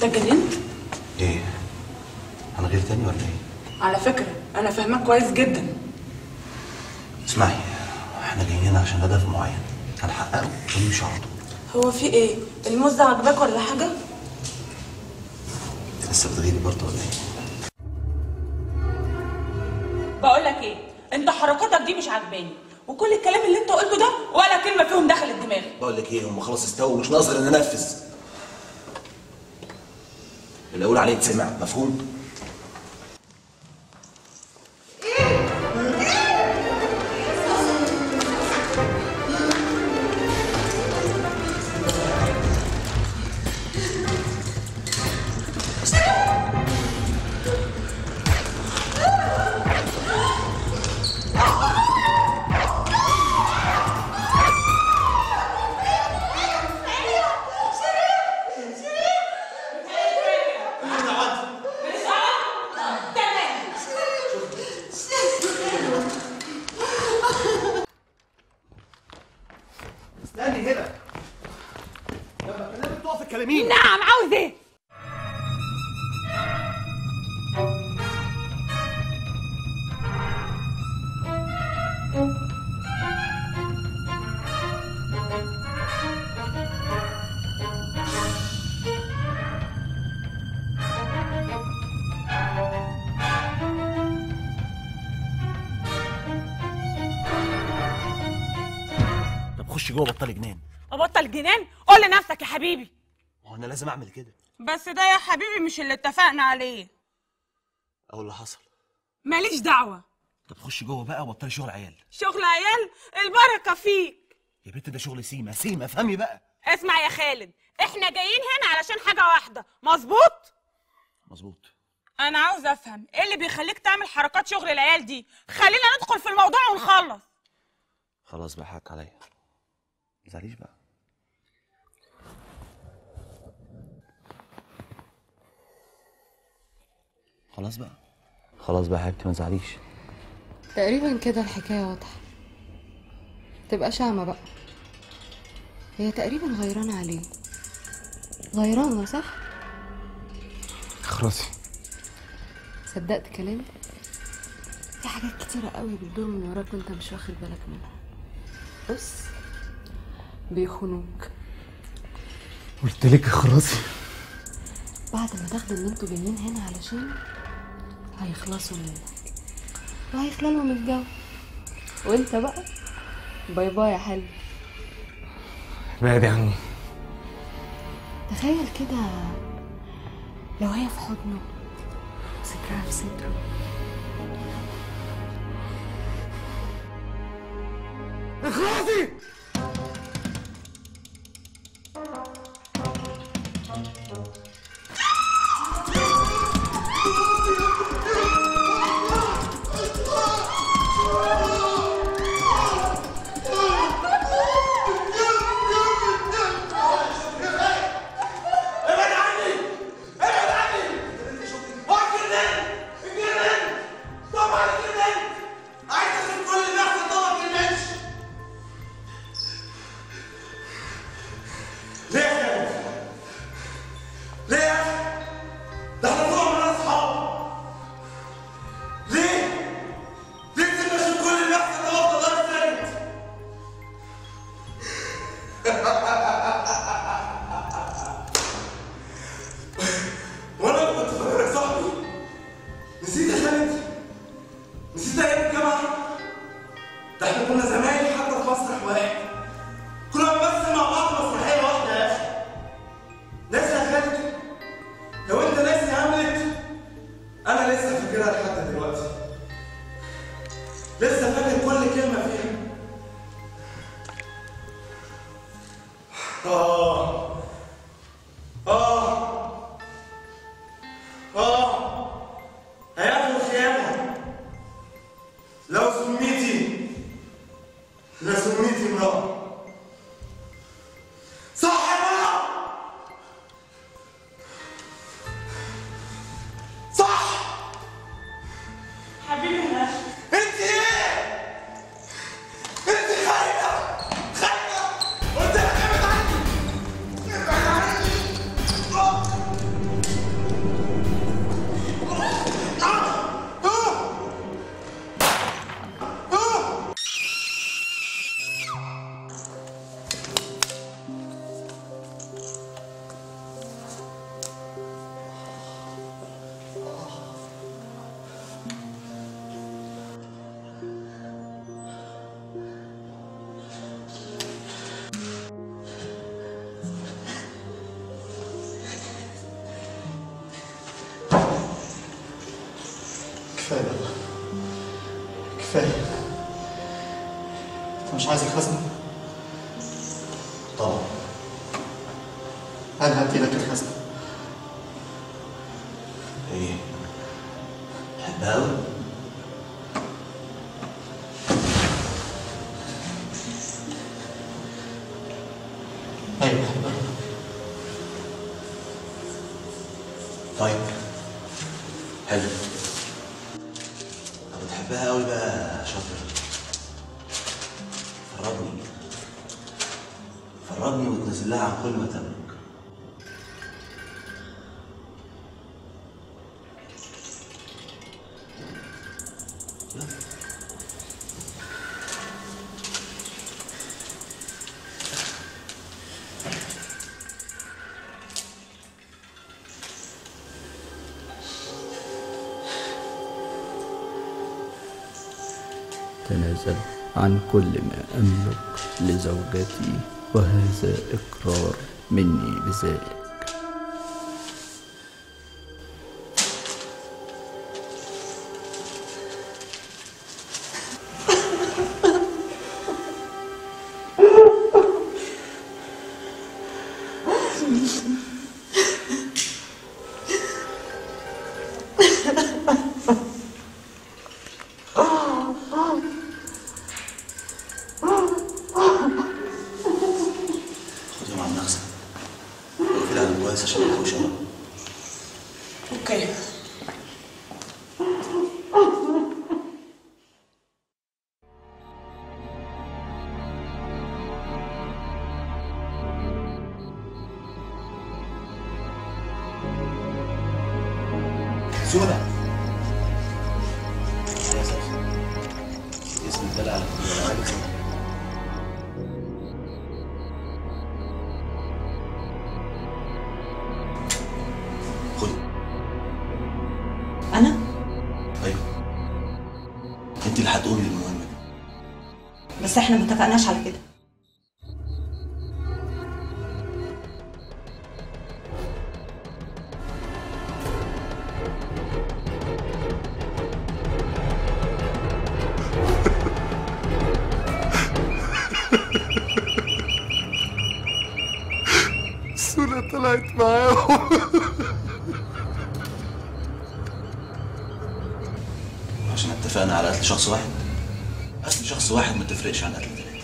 انت اتجننت ايه انا غير تاني ولا ايه على فكره انا فاهمك كويس جدا اسمعي احنا جايين هنا عشان هدف معين هنحققه ونمشي على طول هو في ايه الموز ده عجبك ولا حاجه انت لسه بتغيري برضه ولا ايه بقول لك ايه انت حركاتك دي مش عاجباني وكل الكلام اللي انت قلته ده ولا كلمه فيهم دخلت دماغي بقول لك ايه هم خلاص استووا مش ناقص غير ان ننفذ اللي اقول عليه يتسمع مفهوم استني هنا لما كلامك تقف الكلامين نعم عاوز ايه طب خش جوه بطل جنان ابطل جنان قول لنفسك يا حبيبي هو انا لازم اعمل كده بس ده يا حبيبي مش اللي اتفقنا عليه او اللي حصل ماليش دعوه طب خش جوه بقى وبطلي شغل عيال شغل عيال البركه فيك يا بنت ده شغل سيما سيما افهمي بقى اسمع يا خالد احنا جايين هنا علشان حاجه واحده مظبوط مظبوط انا عاوز افهم ايه اللي بيخليك تعمل حركات شغل العيال دي خلينا ندخل في الموضوع ونخلص خلاص بقى حق عليا ما تزعليش بقى خلاص بقى خلاص بقى يا حبيبتي ما تزعليش تقريبا كده الحكاية واضحة تبقى شامة بقى هي تقريبا غيرانة عليه غيرانة صح؟ خلاصي صدقت كلامي؟ في حاجات كتيرة قوي بتدور من وراك وانت مش واخد بالك منها بص بيخونوك قلت لك خلاصي بعد ما تاخدوا ان انتوا جايين هنا علشان هيخلصوا منك وهيخلى لهم الجو وانت بقى باي باي يا حلو بعدي عني تخيل كده لو هي في حضنه وذكرها في صدره اخلصي ابعد عني ابعد عني هو الجنان الجنان طبعا الجنان عايز اشوف كل الناس طبعا الجنان ليه يا خالد؟ كفايه بقى كفايه انت مش عايز الخزنه طبعا انا هدي لك الخزنه ايه بحبها قوي ايوه بحبها طيب حلو لو بتحبها قوي بقى شاطر فرضني فرضني وتنزل لها عن كل ما تملك تنازل عن كل ما أملك لزوجتي وهذا إقرار مني بذلك خدي مع النغزة اقفل على كويس عشان ما تخوش اوكي سودا يا ساتر اسم الدلع على كل حاجة خدي انا ايوه انت اللي هتقولي المهمة دي بس احنا ما اتفقناش على كده الصورة طلعت معاهم عشان اتفقنا على قتل شخص واحد قتل شخص واحد ما تفرقش عن قتل ثلاثة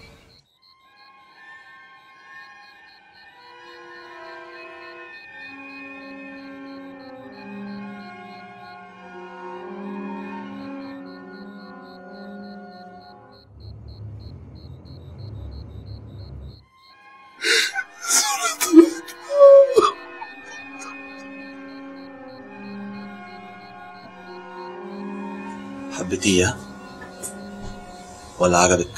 حبيتيه ولا عجبك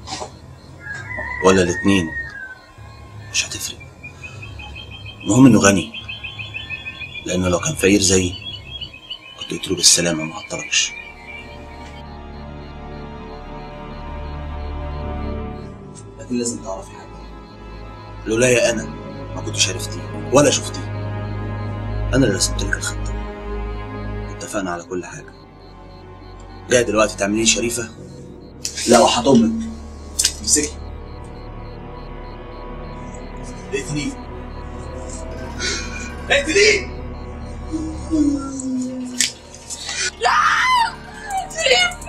ولا الاتنين مش هتفرق المهم انه غني لانه لو كان فقير زيي كنت قلت له بالسلامه ما عطلكش لكن لازم تعرفي حاجه لولايا انا ما كنتش عرفتيه ولا شفتيه انا اللي رسمت لك الخطه اتفقنا على كل حاجه جاي دلوقتي تعملي لي شريفه لا وحط امك امسكي اقتليه اقتليه شريف